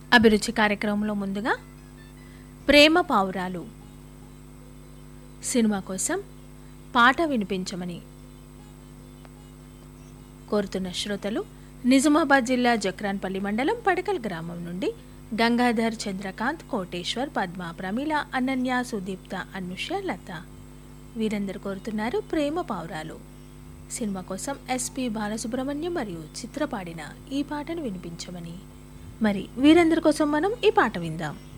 అభిరుచి కార్యక్రమంలో ముందుగా ప్రేమ పావురాలు సినిమా కోసం పాట వినిపించమని కోరుతున్న శ్రోతలు నిజామాబాద్ జిల్లా జక్రాన్పల్లి మండలం పడకల్ గ్రామం నుండి గంగాధర్ చంద్రకాంత్ కోటేశ్వర్ పద్మ ప్రమీల అనన్య సుదీప్త అనుష లత వీరందరూ కోరుతున్నారు ప్రేమ పావురాలు సినిమా కోసం ఎస్పి బాలసుబ్రహ్మణ్యం మరియు చిత్ర పాడిన ఈ పాటను వినిపించమని మరి వీరందరి కోసం మనం ఈ పాట విందాం